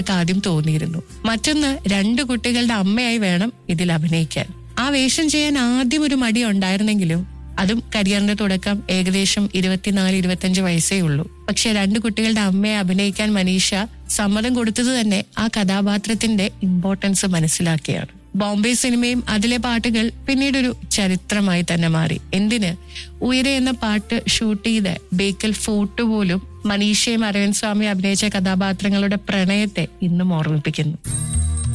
ആദ്യം തോന്നിയിരുന്നു മറ്റൊന്ന് രണ്ട് കുട്ടികളുടെ അമ്മയായി വേണം ഇതിൽ അഭിനയിക്കാൻ ആ വേഷം ചെയ്യാൻ ആദ്യം ഒരു മടി ഉണ്ടായിരുന്നെങ്കിലും അതും കരിയറിന്റെ തുടക്കം ഏകദേശം ഇരുപത്തിനാല് ഇരുപത്തിയഞ്ച് വയസ്സേ ഉള്ളൂ പക്ഷെ രണ്ട് കുട്ടികളുടെ അമ്മയെ അഭിനയിക്കാൻ മനീഷ സമ്മതം കൊടുത്തത് തന്നെ ആ കഥാപാത്രത്തിന്റെ ഇമ്പോർട്ടൻസ് മനസ്സിലാക്കിയാണ് ബോംബെ സിനിമയും അതിലെ പാട്ടുകൾ പിന്നീടൊരു ചരിത്രമായി തന്നെ മാറി എന്തിന് ഉയരെ എന്ന പാട്ട് ഷൂട്ട് ചെയ്ത് ബേക്കൽ ഫോർട്ട് പോലും മനീഷയും അരവിന്ദ് സ്വാമി അഭിനയിച്ച കഥാപാത്രങ്ങളുടെ പ്രണയത്തെ ഇന്നും ഓർമ്മിപ്പിക്കുന്നു